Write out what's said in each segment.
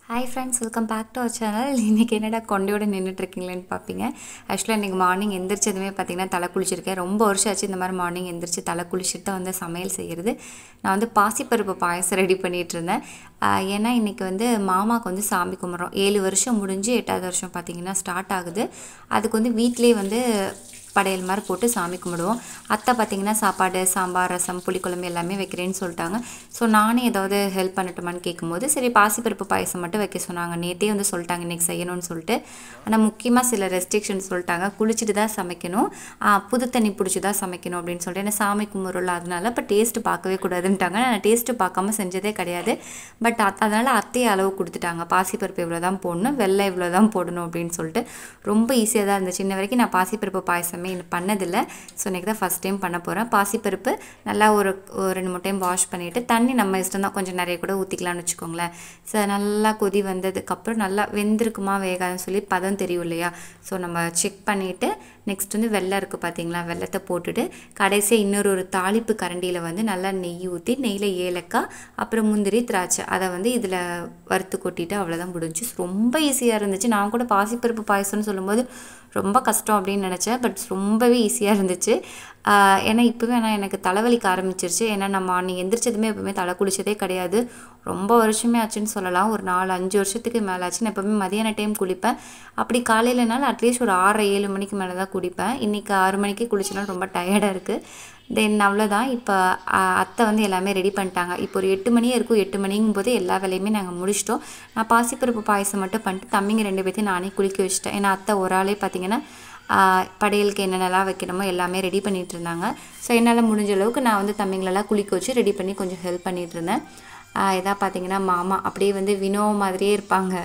hi friends welcome back to our channel இன்றைக்கி என்னடா கொண்டையோட நின்றுட்டுருக்கீங்களேன்னு பார்ப்பீங்க ஆக்சுவலாக இன்றைக்கி மார்னிங் எந்திரிச்சதுமே பார்த்தீங்கன்னா தலை குளிச்சிருக்கேன் ரொம்ப வருஷம் ஆச்சு இந்த மாதிரி மார்னிங் எந்திரிச்சு தலை குளிச்சுட்டு தான் வந்து சமையல் செய்கிறது நான் வந்து பாசிப்பருப்பு பாயசம் ரெடி பண்ணிகிட்டு இருந்தேன் ஆஹ் ஏன்னா இன்றைக்கி வந்து மாமாவுக்கு வந்து சாமி கும்பிட்றோம் ஏழு வருஷம் முடிஞ்சு எட்டாவது வருஷம் பார்த்தீங்கன்னா ஸ்டார்ட் ஆகுது அதுக்கு வந்து வீட்டிலேயே வந்து படையல் மாதிரி போட்டு சாமி கும்பிடுவோம் அத்தை பார்த்தீங்கன்னா சாப்பாடு சாம்பார் ரசம் புளிக்குழம்பு எல்லாமே வைக்கிறேன்னு சொல்லிட்டாங்க ஸோ நானே ஏதாவது ஹெல்ப் பண்ணட்டுமான்னு கேட்கும்போது சரி பாசிப்பருப்பு பாயசம் மட்டும் வைக்க சொன்னாங்க நேற்றே வந்து சொல்லிட்டாங்க இன்றைக்கி செய்யணும்னு சொல்லிட்டு ஆனால் முக்கியமாக சில ரெஸ்ட்ரிக்ஷன் சொல்லிட்டாங்க குளிச்சுட்டு தான் சமைக்கணும் ஆ, புது தண்ணி பிடிச்சி தான் சமைக்கணும் அப்படின்னு சொல்லிட்டு ஏன்னா சாமி கும்பிட்றோம்ல அதனால இப்போ டேஸ்ட்டு பார்க்கவே கூடாதுன்ட்டாங்க நான் டேஸ்ட்டு பார்க்காம செஞ்சதே கிடையாது பட் அதனால் அத்தையே அளவு கொடுத்துட்டாங்க பாசிப்பருப்பு இவ்வளோ தான் போடணும் வெள்ளை இவ்வளோ தான் போடணும் அப்படின்னு சொல்லிட்டு ரொம்ப ஈஸியாக தான் இருந்துச்சு இன்ன வரைக்கும் நான் பாசிப்பருப்பு பாயசமே இன்னும் பண்ணதில்லை ஸோ இன்றைக்கி தான் ஃபஸ்ட் டைம் பண்ண போகிறேன் பாசிப்பருப்பு நல்லா ஒரு ஒரு ரெண்டு மூணு டைம் வாஷ் பண்ணிவிட்டு தண்ணி நம்ம இஷ்டம் தான் கொஞ்சம் நிறைய கூட ஊற்றிக்கலாம்னு வச்சுக்கோங்களேன் ஸோ நல்லா கொதி வந்ததுக்கப்புறம் நல்லா வெந்திருக்குமா வேகாதுன்னு சொல்லி பதம் தெரியும் இல்லையா ஸோ நம்ம செக் பண்ணிவிட்டு நெக்ஸ்ட் வந்து வெள்ளம் இருக்குது பார்த்தீங்களா வெள்ளத்தை போட்டுட்டு கடைசியாக இன்னொரு ஒரு தாளிப்பு கரண்டியில் வந்து நல்லா நெய் ஊற்றி நெய்யில் ஏலக்காய் அப்புறம் முந்திரி திராட்சை அதை வந்து இதில் வறுத்து கொட்டிட்டு அவ்வளோதான் முடிஞ்சு ரொம்ப ஈஸியாக இருந்துச்சு நான் கூட பாசிப்பருப்பு பாயசம்னு சொல்லும்போது ரொம்ப கஷ்டம் அப்படின்னு நினச்சேன் பட் ரொம்பவே ஈஸியாக இருந்துச்சு ஆஹ் ஏன்னா இப்போவே ஆனால் எனக்கு தலைவலிக்க ஆரம்பிச்சிருச்சு ஏன்னா நான் மார்னிங் எந்திரிச்சதுமே எப்பவுமே தலை குளிச்சதே கிடையாது ரொம்ப வருஷமே ஆச்சுன்னு சொல்லலாம் ஒரு நாலு அஞ்சு வருஷத்துக்கு மேலே ஆச்சு நான் எப்பவுமே மதியான டைம் குளிப்பேன் அப்படி காலையிலனாலும் அட்லீஸ்ட் ஒரு ஆறரை ஏழு மணிக்கு மேலே தான் குடிப்பேன் இன்றைக்கி ஆறு மணிக்கு குளிச்சனால ரொம்ப டயர்டாக இருக்குது தென் அவ்வளோதான் இப்போ அத்தை வந்து எல்லாமே ரெடி பண்ணிட்டாங்க இப்போ ஒரு எட்டு மணியே இருக்கும் எட்டு மணிங்கும் போது எல்லா வேலையுமே நாங்கள் முடிச்சிட்டோம் நான் பாசிப்பருப்பு பாயசம் மட்டும் பண்ணிட்டு தம்பிங்க ரெண்டு பேர்த்தையும் நானே குளிக்க வச்சுட்டேன் ஏன்னா அத்தை ஒரு ஆளே பார்த்தீங்கன்னா ஆஹ் படையலுக்கு என்னென்னலாம் வைக்கணுமோ எல்லாமே ரெடி பண்ணிட்டு இருந்தாங்க ஸோ என்னால் முடிஞ்ச அளவுக்கு நான் வந்து தம்பிங்களெல்லாம் குளிக்க வச்சு ரெடி பண்ணி கொஞ்சம் ஹெல்ப் பண்ணிட்டு இருந்தேன் ஆஹ் இதா பார்த்தீங்கன்னா மாமா அப்படியே வந்து வினோ மாதிரியே இருப்பாங்க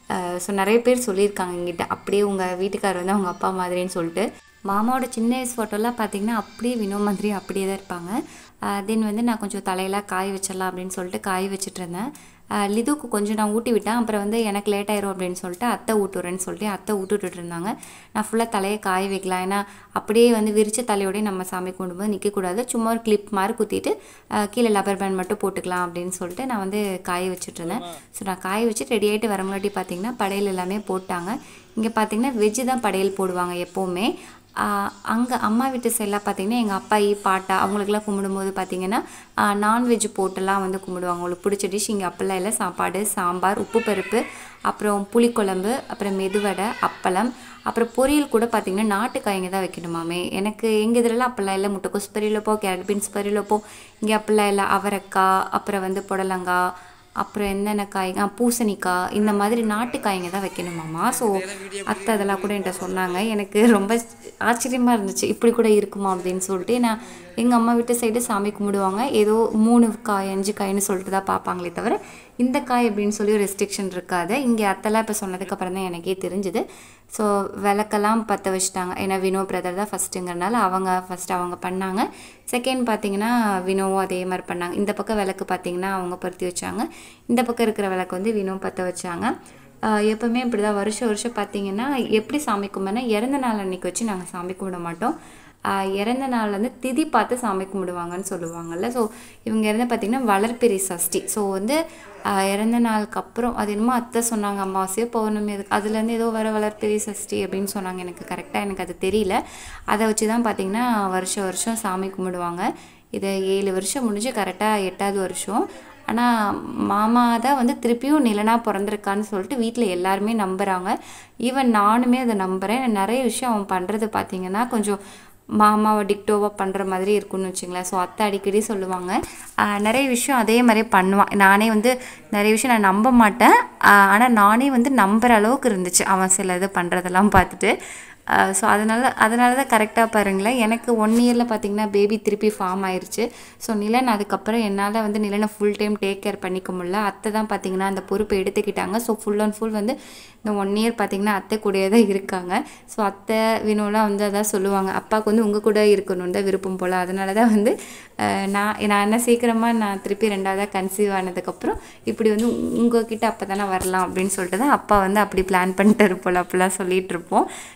ஸோ நிறைய பேர் சொல்லியிருக்காங்க எங்கிட்ட அப்படியே உங்கள் வீட்டுக்காரர் வந்து அவங்க அப்பா மாதிரின்னு சொல்லிட்டு மாமாவோட சின்ன வயசு ஃபோட்டோலாம் பார்த்தீங்கன்னா அப்படியே வினோ மாதிரி அப்படியே தான் இருப்பாங்க தென் வந்து நான் கொஞ்சம் தலையெல்லாம் காய வச்சிடலாம் அப்படின்னு சொல்லிட்டு காய வச்சுட்டு இருந்தேன் ஆஹ் லிதுவுக்கு கொஞ்சம் நான் ஊட்டி விட்டேன் அப்புறம் வந்து எனக்கு லேட் ஆயிரும் அப்படின்னு சொல்லிட்டு அத்தை ஊட்டுறேன்னு சொல்லிட்டு அத்தை ஊட்டுட்டு இருந்தாங்க நான் ஃபுல்லாக தலையை காய வைக்கலாம் ஏன்னா அப்படியே வந்து விரிச்ச தலையோடய நம்ம சாமி கும்பிடும்போது நிற்கக்கூடாது சும்மா ஒரு கிளிப் மாதிரி குத்திட்டு ஆஹ் கீழே லப்பர் பேண்ட் மட்டும் போட்டுக்கலாம் அப்படின்னு சொல்லிட்டு நான் வந்து காய வச்சுட்டு இருந்தேன் ஸோ நான் காய வச்சு ரெடி ஆகிட்டு வர முன்னாடி பார்த்தீங்கன்னா படையல் எல்லாமே போட்டாங்க இங்கே பார்த்தீங்கன்னா வெஜ்ஜு தான் படையல் போடுவாங்க எப்போவுமே அங்கே அம்மா வீட்டு சைடெலாம் பார்த்தீங்கன்னா எங்கள் அப்பாயி பாட்டா அவங்களுக்குலாம் கும்பிடும்போது பார்த்தீங்கன்னா நான்வெஜ் போட்டுலாம் வந்து கும்பிடுவாங்க அவங்களுக்கு பிடிச்ச டிஷ் இங்கே அப்பெல்லாம் இல்லை சாப்பாடு சாம்பார் உப்பு பருப்பு அப்புறம் புளிக்குழம்பு அப்புறம் மெதுவடை அப்பளம் அப்புறம் பொரியல் கூட பார்த்தீங்கன்னா நாட்டுக்காய்ங்க தான் வைக்கணுமாமே எனக்கு எங்கள் இதிலலாம் அப்பெல்லாம் இல்லை முட்டைக்கோஸ் பொரியல் போ கேரட் பீன்ஸ் பொரியல் போ இங்கே அப்பெல்லாம் இல்லை அவரைக்காய் அப்புறம் வந்து புடலங்காய் அப்புறம் என்னென்ன காய்ங்க ஆ, பூசணிக்காய் இந்த மாதிரி நாட்டு காய்ங்க தான் வைக்கணுமாமா ஸோ அத்தை அதெல்லாம் கூட என்கிட்ட சொன்னாங்க எனக்கு ரொம்ப ஆச்சரியமாக இருந்துச்சு இப்படி கூட இருக்குமா அப்படின்னு சொல்லிட்டு நான் எங்கள் அம்மா வீட்டு சைடு சாமி கும்பிடுவாங்க ஏதோ மூணு காய் அஞ்சு காய்னு சொல்லிட்டு தான் பார்ப்பாங்களே தவிர இந்த காய் அப்படின்னு சொல்லி ஒரு ரெஸ்ட்ரிக்ஷன் இருக்காது இங்கே அத்தெல்லாம் இப்போ சொன்னதுக்கப்புறம் தான் எனக்கே தெரிஞ்சுது ஸோ விளக்கெல்லாம் பற்ற வச்சுட்டாங்க ஏன்னா வினோ பிரதர் தான் ஃபஸ்ட்டுங்கிறனால அவங்க ஃபஸ்ட்டு அவங்க பண்ணாங்க செகண்ட் பார்த்தீங்கன்னா வினோவும் அதே மாதிரி பண்ணாங்க இந்த பக்கம் விளக்கு பார்த்தீங்கன்னா அவங்க பருத்தி வச்சாங்க இந்த பக்கம் இருக்கிற விளக்கு வந்து வினோ பற்ற வச்சாங்க ஆஹ் எப்பவுமே இப்படி தான் வருஷம் வருஷம் பார்த்தீங்கன்னா எப்படி சாமி கும்பிட்னா இறந்த நாள் அன்னைக்கு வச்சு நாங்கள் சாமி கும்பிட மாட்டோம் ஆஹ் இறந்த நாள் வந்து திதி பார்த்து சாமி கும்பிடுவாங்கன்னு சொல்லுவாங்கல்ல ஸோ இவங்க இறந்த பார்த்தீங்கன்னா வளர்பிறை சஷ்டி ஸோ வந்து ஆஹ் இறந்த நாளுக்கு அப்புறம் அது என்னமோ அத்தை சொன்னாங்க அமாவாசையோ பௌர்ணமி அது அதுலேருந்து ஏதோ வர வளர்பிறை சஷ்டி அப்படின்னு சொன்னாங்க எனக்கு கரெக்டாக எனக்கு அது தெரியல அதை வச்சு தான் பார்த்தீங்கன்னா வருஷம் வருஷம் சாமி கும்பிடுவாங்க இது ஏழு வருஷம் முடிஞ்சு கரெக்டாக எட்டாவது வருஷம் ஆனால் மாமா தான் வந்து திருப்பியும் நிலனா பிறந்திருக்கான்னு சொல்லிட்டு வீட்டில் எல்லாருமே நம்புகிறாங்க ஈவன் நானுமே அதை நம்புகிறேன் நிறைய விஷயம் அவன் பண்ணுறது பார்த்தீங்கன்னா கொஞ்சம் மாமாவை டிக்டோவாக பண்ணுற மாதிரி இருக்கும்னு வச்சுங்களேன் ஸோ அத்தை அடிக்கடி சொல்லுவாங்க ஆஹ் நிறைய விஷயம் அதே மாதிரியே பண்ணுவான் நானே வந்து நிறைய விஷயம் நான் நம்ப மாட்டேன் ஆனால் நானே வந்து நம்புகிற அளவுக்கு இருந்துச்சு அவன் சில இது பண்ணுறதெல்லாம் பார்த்துட்டு ஸோ அதனால் அதனால தான் கரெக்டாக பாருங்களேன் எனக்கு ஒன் இயரில் பார்த்தீங்கன்னா பேபி திருப்பி ஃபார்ம் ஆயிருச்சு ஸோ நிலன் அதுக்கப்புறம் என்னால் வந்து நிலனை ஃபுல் டைம் டேக் கேர் பண்ணிக்க முடியல அத்தை தான் பார்த்தீங்கன்னா அந்த பொறுப்பை எடுத்துக்கிட்டாங்க ஸோ ஃபுல் அண்ட் ஃபுல் வந்து இந்த ஒன் இயர் பார்த்தீங்கன்னா அத்தை கூடயே தான் இருக்காங்க ஸோ அத்தை வினோலாம் வந்து அதான் சொல்லுவாங்க அப்பாவுக்கு வந்து உங்கள் கூட இருக்கணும்னு தான் விருப்பம் போல் அதனால தான் வந்து அஹ், நான் நான் என்ன சீக்கிரமாக நான் திருப்பி ரெண்டாவதாக கன்சீவ் ஆனதுக்கப்புறம் இப்படி வந்து உங்ககிட்ட அப்போ தானே வரலாம் அப்படின்னு சொல்லிட்டு தான் அப்பா வந்து அப்படி பிளான் பண்ணிட்டு இருப்போம் அப்படிலாம் சொல்லிட்டு இருப்போம் ஸோ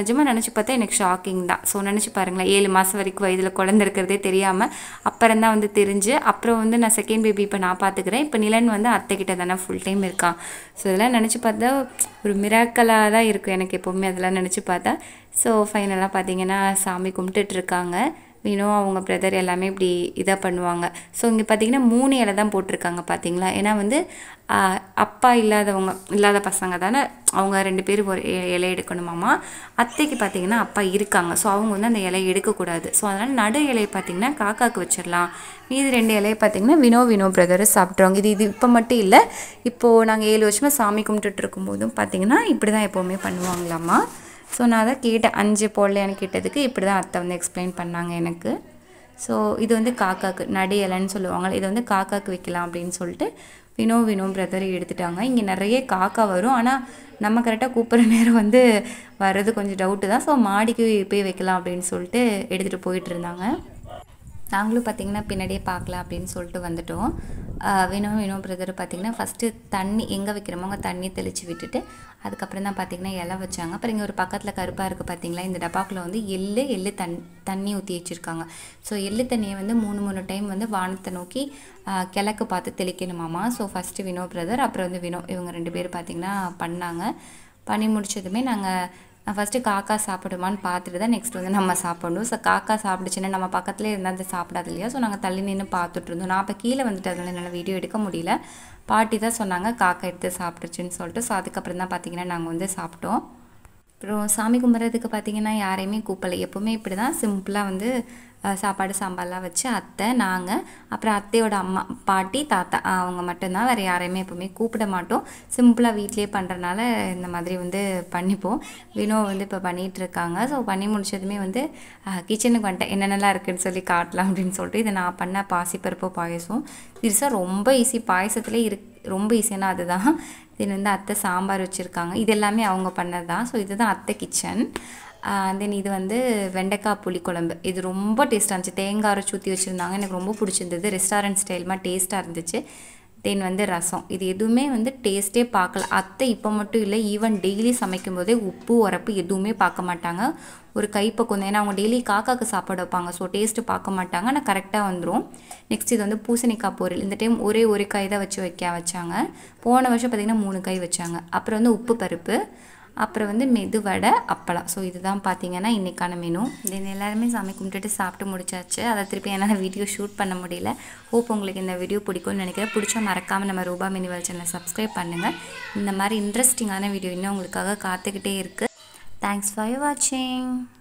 நிஜமாக நினச்சி பார்த்தா எனக்கு ஷாக்கிங் தான் ஸோ நினச்சி பாருங்களேன் ஏழு மாதம் வரைக்கும் வயதில் குழந்தை இருக்கிறதே தெரியாமல் அப்புறம் தான் வந்து தெரிஞ்சு அப்புறம் வந்து நான் செகண்ட் பேபி இப்போ நான் பார்த்துக்கிறேன் இப்போ நிலன் வந்து அத்தைக்கிட்ட தானே ஃபுல் டைம் இருக்கான் ஸோ இதெல்லாம் நினச்சி பார்த்தா ஒரு மிராக்கலாக தான் இருக்கும் எனக்கு எப்போவுமே அதெல்லாம் நினச்சி பார்த்தா ஸோ ஃபைனலாக பார்த்தீங்கன்னா சாமி கும்பிட்டுட்டு இருக்காங்க வினோ அவங்க பிரதர் எல்லாமே இப்படி இதாக பண்ணுவாங்க ஸோ இங்கே பார்த்தீங்கன்னா மூணு இலை தான் போட்டிருக்காங்க பார்த்தீங்களா ஏன்னா வந்து ஆஹ், அப்பா இல்லாதவங்க இல்லாத பசங்க தானே அவங்க ரெண்டு பேரும் ஒரு இ- இலை எடுக்கணுமாமா அத்தைக்கு பார்த்தீங்கன்னா அப்பா இருக்காங்க ஸோ அவங்க வந்து அந்த இலையை எடுக்கக்கூடாது ஸோ அதனால் நடு இலையை பார்த்தீங்கன்னா காக்காக்கு வச்சிடலாம் மீதி ரெண்டு இலையை பார்த்தீங்கன்னா வினோ வினோ பிரதரும் சாப்பிட்ருவாங்க இது இது இப்போ மட்டும் இல்லை இப்போது நாங்கள் ஏழு வருஷமாக சாமி கும்பிட்டுட்டு இருக்கும்போதும் பார்த்தீங்கன்னா இப்படி தான் எப்போவுமே பண்ணுவாங்களாமா ஸோ நான் அதை கேட்டேன் அஞ்சு போடலையான்னு கேட்டதுக்கு இப்படி தான் அத்தை வந்து எக்ஸ்பிளைன் பண்ணாங்க எனக்கு ஸோ இது வந்து காக்காக்கு நடு இலைன்னு சொல்லுவாங்க இது வந்து காக்காக்கு வைக்கலாம் அப்படின்னு சொல்லிட்டு வினோ வினோ பிரதர் எடுத்துட்டாங்க இங்கே நிறைய காக்கா வரும் ஆனால் நம்ம கரெக்டாக கூப்பிட்ற நேரம் வந்து வர்றது கொஞ்சம் டவுட்டு தான் ஸோ மாடிக்கு போய் வைக்கலாம் அப்படின்னு சொல்லிட்டு எடுத்துகிட்டு போயிட்டு இருந்தாங்க நாங்களும் பார்த்தீங்கன்னா பின்னாடியே பார்க்கலாம் அப்படின்னு சொல்லிட்டு வந்துட்டோம் ஆஹ் வினோ வினோ பிரதர் பார்த்தீங்கன்னா ஃபஸ்ட்டு தண்ணி எங்கே வைக்கிறோமோ அங்கே தண்ணி தெளித்து விட்டுட்டு அதுக்கப்புறம் தான் பார்த்தீங்கன்னா இலை வச்சாங்க அப்புறம் இங்கே ஒரு பக்கத்தில் கருப்பாக இருக்குது பார்த்தீங்களா இந்த டப்பாக்குள்ள வந்து எள்ளு எள்ளு தண் தண்ணி ஊற்றி வச்சுருக்காங்க ஸோ எள்ளு தண்ணியை வந்து மூணு மூணு டைம் வந்து வானத்தை நோக்கி ஆஹ் கிழக்கு பார்த்து தெளிக்கணுமாமா ஸோ ஃபஸ்ட்டு வினோ பிரதர் அப்புறம் வந்து வினோ இவங்க ரெண்டு பேர் பார்த்தீங்கன்னா பண்ணாங்க பண்ணி முடிச்சதுமே நாங்கள் நான் ஃபஸ்ட்டு காக்கா சாப்பிடுமான்னு பார்த்துட்டு தான் நெக்ஸ்ட் வந்து நம்ம சாப்பிடணும் ஸோ காக்கா சாப்பிடுச்சுன்னா நம்ம பக்கத்துலேயே இருந்தால் அது சாப்பிடாது இல்லையா ஸோ நாங்கள் தள்ளி நின்று பார்த்துட்டு இருந்தோம் நான் அப்போ கீழே வந்துட்டு அதனால என்னால் வீடியோ எடுக்க முடியல பாட்டி தான் சொன்னாங்க காக்கா எடுத்து சாப்பிட்டுச்சுன்னு சொல்லிட்டு ஸோ அதுக்கப்புறம் தான் பார்த்தீங்கன்னா நாங்கள் வந்து சாப்பிட்டோம் அப்புறம் சாமி கும்பிட்றதுக்கு பார்த்தீங்கன்னா யாரையுமே கூப்பிடல எப்போவுமே இப்படி தான் சிம்பிளாக வந்து அஹ், சாப்பாடு சாம்பார்லாம் வச்சு அத்தை நாங்கள் அப்புறம் அத்தையோட அம்மா பாட்டி தாத்தா அஹ், அவங்க மட்டும்தான் வேறு யாரையுமே எப்போவுமே கூப்பிட மாட்டோம் சிம்பிளாக வீட்லேயே பண்ணுறனால இந்த மாதிரி வந்து பண்ணிப்போம் வினோ வந்து இப்போ பண்ணிகிட்டு இருக்காங்க ஸோ பண்ணி முடிச்சதுமே வந்து கிச்சனுக்கு வந்துட்டேன் என்னென்னலாம் இருக்குன்னு சொல்லி காட்டலாம் அப்படின்னு சொல்லிட்டு இதை நான் பண்ண பாசிப்பருப்பு பாயசம் பெருசாக ரொம்ப ஈஸி பாயசத்துலேயே இருக்கு ரொம்ப ஈஸியான அதுதான் தென் வந்து அத்தை சாம்பார் வச்சுருக்காங்க இது எல்லாமே அவங்க பண்ணது தான் ஸோ இதுதான் அத்தை கிச்சன் தென் இது வந்து வெண்டைக்காய் புளிக்குழம்பு இது ரொம்ப டேஸ்ட்டாக இருந்துச்சு தேங்காய் அரைச்சி ஊற்றி வச்சுருந்தாங்க எனக்கு ரொம்ப பிடிச்சிருந்தது ரெஸ்டாரண்ட் ஸ்டைல்மா டேஸ்ட்டாக இருந்துச்சு தென் வந்து ரசம் இது எதுவுமே வந்து டேஸ்ட்டே பார்க்கல அத்தை இப்போ மட்டும் இல்லை ஈவன் டெய்லி சமைக்கும் போதே உப்பு உரப்பு எதுவுமே பார்க்க மாட்டாங்க ஒரு கைப்பக்கம் ஏன்னா அவங்க டெய்லி காக்காக்கு சாப்பாடு வைப்பாங்க ஸோ டேஸ்ட்டு பார்க்க மாட்டாங்க ஆனால் கரெக்டாக வந்துடும் நெக்ஸ்ட் இது வந்து பூசணிக்காய் பொரியல் இந்த டைம் ஒரே ஒரு காய் தான் வச்சு வைக்க வச்சாங்க போன வருஷம் பார்த்திங்கன்னா மூணு காய் வச்சாங்க அப்புறம் வந்து உப்பு பருப்பு அப்புறம் வந்து மெதுவடை அப்பளம் ஸோ இதுதான் பார்த்தீங்கன்னா இன்றைக்கான மெனு தென் எல்லாருமே சாமி கும்பிட்டுட்டு சாப்பிட்டு முடிச்சாச்சு அதை திருப்பி என்னால் வீடியோ ஷூட் பண்ண முடியல ஹோப் உங்களுக்கு இந்த வீடியோ பிடிக்கும்னு நினைக்கிறேன் பிடிச்சா மறக்காமல் நம்ம ரூபா மினிவல் சேனலை சப்ஸ்கிரைப் பண்ணுங்கள் இந்த மாதிரி இன்ட்ரெஸ்டிங்கான வீடியோ இன்னும் உங்களுக்காக காத்துக்கிட்டே இருக்குது தேங்க்ஸ் ஃபார் வாட்சிங்